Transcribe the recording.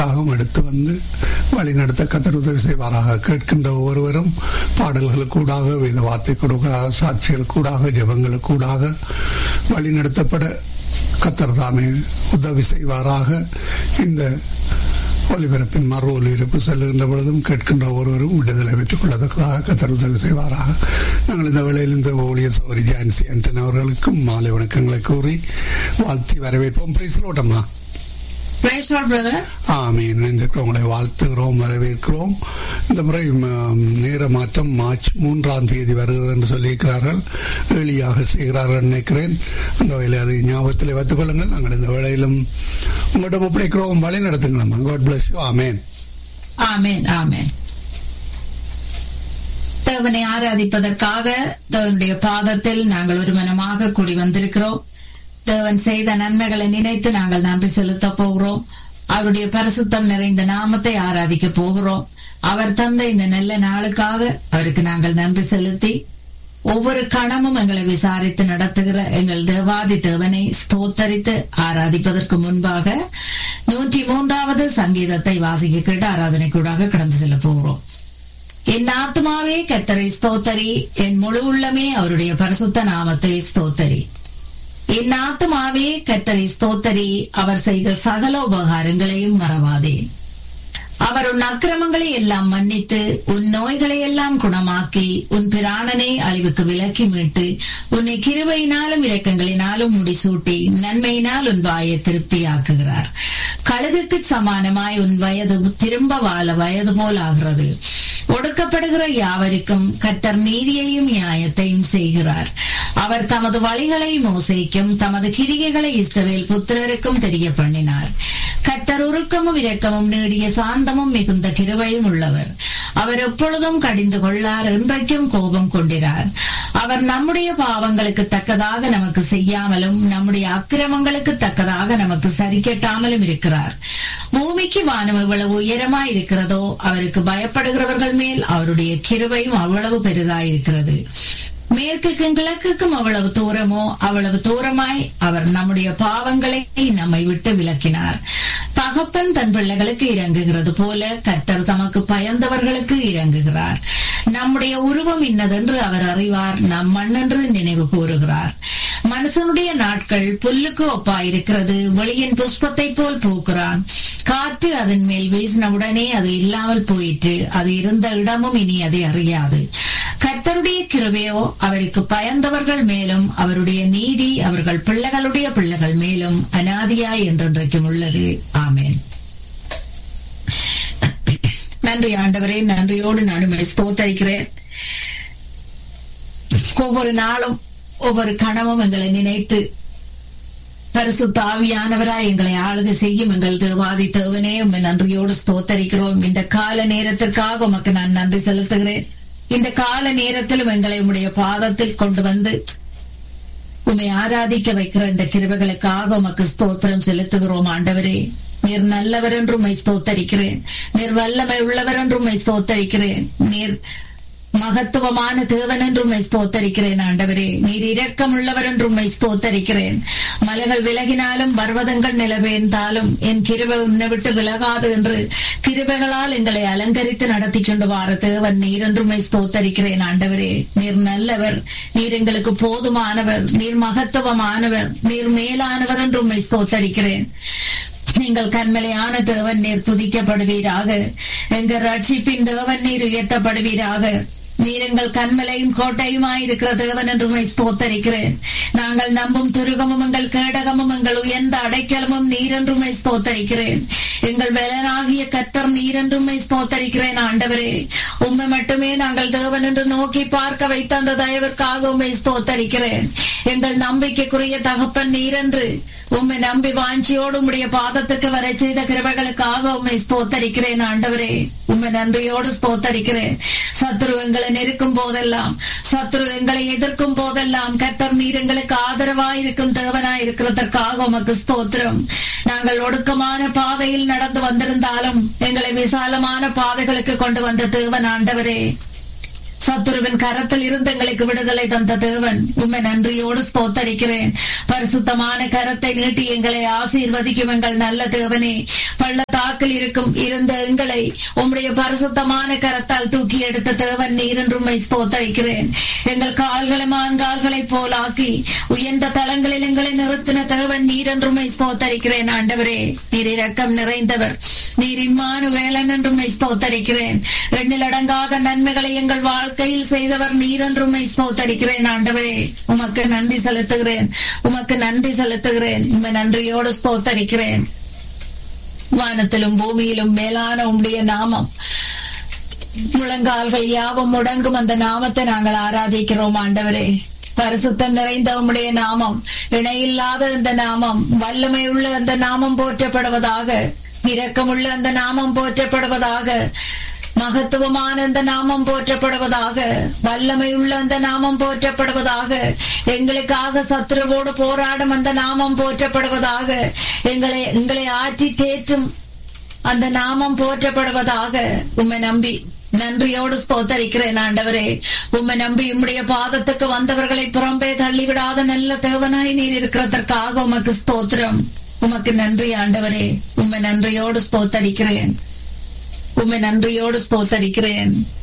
ஆகவும் எடுத்து வந்து வழிநடத்த கத்தர் உதவி செய்வாராக கேட்கின்ற ஒவ்வொருவரும் பாடல்கள் கூடாக வேத வார்த்தை கூடாக சாட்சிகள் கூடாக ஜபங்களுக்கு கூடாக வழிநடத்தப்பட கத்தர் தாமே உதவி செய்வாராக இந்த ஒலிபரப்பின் மறு ஒலிபரப்பு செல்லுகின்ற பொழுதும் கேட்கின்ற ஒருவரும் விடுதலை பெற்றுக் கொள்ளத்தக்கதாக கத்தர் உதவி செய்வாராக நாங்கள் இந்த வேளையில் இந்த ஊழியர் சௌரி ஜான்சி அன்டன் அவர்களுக்கும் மாலை வணக்கங்களை கூறி வாழ்த்தி வரவேற்போம் பிரைஸ்லோட்டம்மா Praise Lord, brother. ஆமீன் இணைந்திருக்கிறவங்களை வாழ்த்துகிறோம் வரவேற்கிறோம் இந்த முறை ம், நேர மாற்றம் மார்ச் மூன்றாம் தேதி வருகிறது என்று சொல்லியிருக்கிறார்கள் எளியாக செய்கிறார்கள் நினைக்கிறேன் அந்த வகையில் அதை ஞாபகத்தில் வைத்துக் கொள்ளுங்கள் நாங்கள் இந்த வேளையிலும் உங்களிடம் ஒப்படைக்கிறோம் வழி நடத்துங்களம்மா God bless you amen Amen, amen. தேவனை ஆராதிப்பதற்காக தேவனுடைய பாதத்தில் நாங்கள் ஒரு மனமாக கூடி வந்திருக்கிறோம் தேவன் செய்த நன்மைகளை நினைத்து நாங்கள் நன்றி செலுத்த போகிறோம் அவருடைய பரிசுத்தம் நிறைந்த நாமத்தை ஆராதிக்க போகிறோம் அவர் தந்த இந்த நல்ல நாளுக்காக அவருக்கு நாங்கள் நன்றி செலுத்தி ஒவ்வொரு கணமும் எங்களை விசாரித்து நடத்துகிற எங்கள் தேவாதி தேவனை ஸ்தோத்தரித்து ஆராதிப்பதற்கு முன்பாக நூற்றி மூன்றாவது சங்கீதத்தை வாசிக்க கேட்டு ஆராதனை கூடாக கடந்து செல்ல போகிறோம் என் ஆத்மாவே கத்தரை ஸ்தோத்தரி என் முழு உள்ளமே அவருடைய பரிசுத்த நாமத்தை ஸ்தோத்தரி என் ஆத்மாவே கத்தரை ஸ்தோத்தரி அவர் செய்த சகல உபகாரங்களையும் மறவாதே அவர் உன் அக்கிரமங்களை எல்லாம் மன்னித்து உன் நோய்களை எல்லாம் குணமாக்கி உன் பிராணனை அழிவுக்கு விலக்கி மீட்டு உன்னை கிருபையினாலும் இரக்கங்களினாலும் முடிசூட்டி நன்மையினால் உன் வாயை திருப்தியாக்குகிறார் கழுகுக்கு சமானமாய் உன் வயது திரும்ப வாழ வயது போல் ஆகிறது ஒடுக்கப்படுகிற யாவருக்கும் கத்தர் நீதியையும் நியாயத்தையும் செய்கிறார் அவர் தமது வழிகளை மோசைக்கும் தமது கிரிகைகளை இஸ்ரவேல் புத்திரருக்கும் தெரிய பண்ணினார் கத்தர் உருக்கமும் இரக்கமும் நீடிய சாந்தமும் மிகுந்த கிருபையும் உள்ளவர் அவர் எப்பொழுதும் கடிந்து கொள்ளார் என்றைக்கும் கோபம் கொண்டிறார் அவர் நம்முடைய பாவங்களுக்கு தக்கதாக நமக்கு செய்யாமலும் நம்முடைய அக்கிரமங்களுக்கு தக்கதாக நமக்கு சரிக்கட்டாமலும் இருக்கிறார் பூமிக்கு வானம் எவ்வளவு உயரமாய் இருக்கிறதோ அவருக்கு பயப்படுகிறவர்கள் மேல் அவருடைய கிருபையும் அவ்வளவு பெரிதாயிருக்கிறது மேற்குக்கும் கிழக்குக்கும் அவ்வளவு தூரமோ அவ்வளவு தூரமாய் அவர் நம்முடைய பாவங்களை நம்மை விட்டு விலக்கினார் தகப்பன் தன் பிள்ளைகளுக்கு இறங்குகிறது போல கர்த்தர் தமக்கு பயந்தவர்களுக்கு இறங்குகிறார் நம்முடைய உருவம் இன்னதென்று அவர் அறிவார் நம் மண்ணென்று நினைவு கூறுகிறார் மனுஷனுடைய நாட்கள் புல்லுக்கு ஒப்பாயிருக்கிறது வெளியின் புஷ்பத்தை போல் பூக்கிறான் காற்று அதன் மேல் வீசினவுடனே அது இல்லாமல் போயிற்று அது இருந்த இடமும் இனி அதை அறியாது கர்த்தருடைய கிருபையோ அவருக்கு பயந்தவர்கள் மேலும் அவருடைய நீதி அவர்கள் பிள்ளைகளுடைய பிள்ளைகள் மேலும் அனாதியாய் என்றென்றைக்கும் உள்ளது ஆமேன் நன்றி ஆண்டவரே நன்றியோடு நான் உம்மை ஸ்தோத்தரிக்கிறேன் ஒவ்வொரு நாளும் ஒவ்வொரு கணமும் எங்களை நினைத்து பரிசுத்த ஆவியானவராய் எங்களை ஆளுகை செய்யும் எங்கள் தேவாதி தேவனே உண்மை நன்றியோடு ஸ்தோத்தரிக்கிறோம் இந்த கால நேரத்திற்காக உமக்கு நான் நன்றி செலுத்துகிறேன் இந்த கால நேரத்திலும் எங்களை உம்முடைய பாதத்தில் கொண்டு வந்து உம்மை ஆராதிக்க வைக்கிற இந்த கிருபைகளுக்காக உமக்கு ஸ்தோத்திரம் செலுத்துகிறோம் ஆண்டவரே நீர் நல்லவர் என்று உம்மை ஸ்தோத்தரிக்கிறேன் நீர் வல்லமை உள்ளவர் என்று உம்மை ஸ்தோத்தரிக்கிறேன் நீர் மகத்துவமான தேவன் என்று உம்மை ஸ்தோத்தரிக்கிறேன் ஆண்டவரே நீர் இரக்கம் உள்ளவர் என்று உம்மை ஸ்தோத்தரிக்கிறேன் மலைகள் விலகினாலும் பர்வதங்கள் நிலவேந்தாலும் என் கிருபை உன்னை விட்டு விலகாது என்று கிருபைகளால் எங்களை அலங்கரித்து நடத்தி கொண்டு வார தேவன் நீர் என்று உம்மை ஸ்தோத்தரிக்கிறேன் ஆண்டவரே நீர் நல்லவர் நீர் எங்களுக்கு போதுமானவர் நீர் மகத்துவமானவர் நீர் மேலானவர் என்று உம்மை ஸ்தோத்தரிக்கிறேன் நீங்கள் கண்மலையான தேவன் நீர் துதிக்கப்படுவீராக எங்கள் ரட்சிப்பின் தேவன் நீர் உயர்த்தப்படுவீராக நீர் எங்கள் கண்மலையும் கோட்டையுமாயிருக்கிற தேவன் என்று உண்மை ஸ்தோத்தரிக்கிறேன் நாங்கள் நம்பும் துருகமும் எங்கள் கேடகமும் எங்கள் உயர்ந்த அடைக்கலமும் நீர் என்று உண்மை ஸ்தோத்தரிக்கிறேன் எங்கள் வேலனாகிய கத்தர் நீர் என்று உண்மை ஸ்தோத்தரிக்கிறேன் ஆண்டவரே உண்மை மட்டுமே நாங்கள் தேவன் என்று நோக்கி பார்க்க வைத்த அந்த தயவிற்காக உண்மை ஸ்தோத்தரிக்கிறேன் எங்கள் நம்பிக்கைக்குரிய தகப்பன் நீர் என்று உம்மை நம்பி வாஞ்சியோடு உம்முடைய பாதத்துக்கு வர செய்த கிருபைகளுக்காக உம்மை ஸ்தோத்தரிக்கிறேன் ஆண்டவரே உம்மை நன்றியோடு ஸ்தோத்தரிக்கிறேன் சத்ரு எங்களை நெருக்கும் போதெல்லாம் சத்ரு எங்களை எதிர்க்கும் போதெல்லாம் கத்தர் நீர் எங்களுக்கு ஆதரவாயிருக்கும் தேவனாயிருக்கிறதற்காக உமக்கு ஸ்தோத்திரம் நாங்கள் ஒடுக்கமான பாதையில் நடந்து வந்திருந்தாலும் எங்களை விசாலமான பாதைகளுக்கு கொண்டு வந்த தேவன் ஆண்டவரே சத்துருவின் கரத்தில் இருந்து எங்களுக்கு விடுதலை தந்த தேவன் உண்மை நன்றியோடு ஸ்தோத்தரிக்கிறேன் பரிசுத்தமான கரத்தை நீட்டி எங்களை ஆசீர்வதிக்கும் எங்கள் நல்ல தேவனே பள்ளத்தாக்கில் இருக்கும் இருந்த எங்களை உம்முடைய பரிசுத்தமான கரத்தால் தூக்கி எடுத்த தேவன் நீர் என்று உண்மை ஸ்தோத்தரிக்கிறேன் எங்கள் கால்களை மான்கால்களைப் போலாக்கி உயர்ந்த தலங்களில் எங்களை நிறுத்தின தேவன் நீர் என்று உண்மை ஸ்தோத்தரிக்கிறேன் ஆண்டவரே நீர் இரக்கம் நிறைந்தவர் நீர் இம்மானு வேளன் என்று உண்மை ஸ்தோத்தரிக்கிறேன் எண்ணில் அடங்காத நன்மைகளை எங்கள் வாழ்க்கையில் செய்தவர் நீர் என்று உண்மை ஸ்தோத்தரிக்கிறேன் ஆண்டவரே உமக்கு நன்றி செலுத்துகிறேன் உமக்கு நன்றி செலுத்துகிறேன் உண்மை நன்றியோடு ஸ்தோத்தரிக்கிறேன் வானத்திலும் பூமியிலும் மேலான உம்முடைய நாமம் முழங்கால்கள் யாவும் முடங்கும் அந்த நாமத்தை நாங்கள் ஆராதிக்கிறோம் ஆண்டவரே பரிசுத்தம் நிறைந்த உம்முடைய நாமம் இணையில்லாத இந்த நாமம் வல்லமை உள்ள அந்த நாமம் போற்றப்படுவதாக இரக்கமுள்ள அந்த நாமம் போற்றப்படுவதாக மகத்துவமான அந்த நாமம் போற்றப்படுவதாக வல்லமை உள்ள அந்த நாமம் போற்றப்படுவதாக எங்களுக்காக சத்துருவோடு போராடும் அந்த நாமம் போற்றப்படுவதாக எங்களை எங்களை ஆற்றி தேற்றும் அந்த நாமம் போற்றப்படுவதாக உம்மை நம்பி நன்றியோடு ஸ்தோத்தரிக்கிறேன் ஆண்டவரே உம்மை நம்பி உம்முடைய பாதத்துக்கு வந்தவர்களை புறம்பே தள்ளிவிடாத நல்ல தேவனாய் நீர் இருக்கிறதற்காக உமக்கு ஸ்தோத்திரம் உமக்கு நன்றி ஆண்டவரே உம்மை நன்றியோடு ஸ்தோத்தரிக்கிறேன் உம்மை நன்றியோடு ஸ்தோத்தரிக்கிறேன்